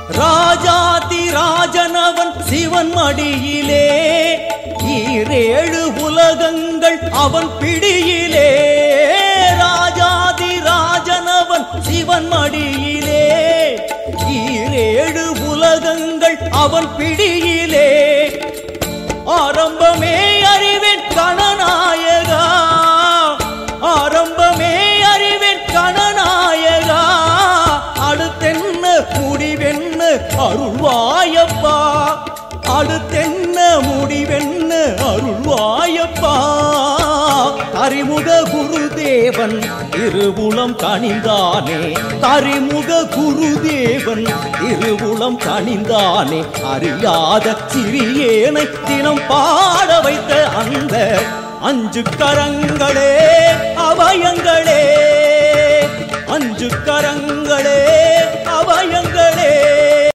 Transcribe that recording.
ராஜாதி ராஜனவன் சிவன் மடியிலே ஈரேழு உலகங்கள் அவன் பிடியிலே ராஜாதி ராஜனவன் சிவன் மடியிலே ஈரேழு உலகங்கள் அவன் பிடியிலே ஆரம்பமே அறிவேன் கணநாயகா ஆரம்பமே அறிவேன் கணநாயகா அடுத்தென்ன முடிவென்ன அருள்வாயப்பா அடுத்தென்ன முடிவென்ன அருள்வாயப்பா தரிமுக குருதேவன் திருவுளம் கணிந்தானே தரிமுக குருதேவன் திருவுளம் கணிந்தானே அறியாத சிறியேனை தினம் பாட வைத்த அந்த அஞ்சு கரங்களே அபயங்களே அஞ்சு கரங்களே அபயங்களே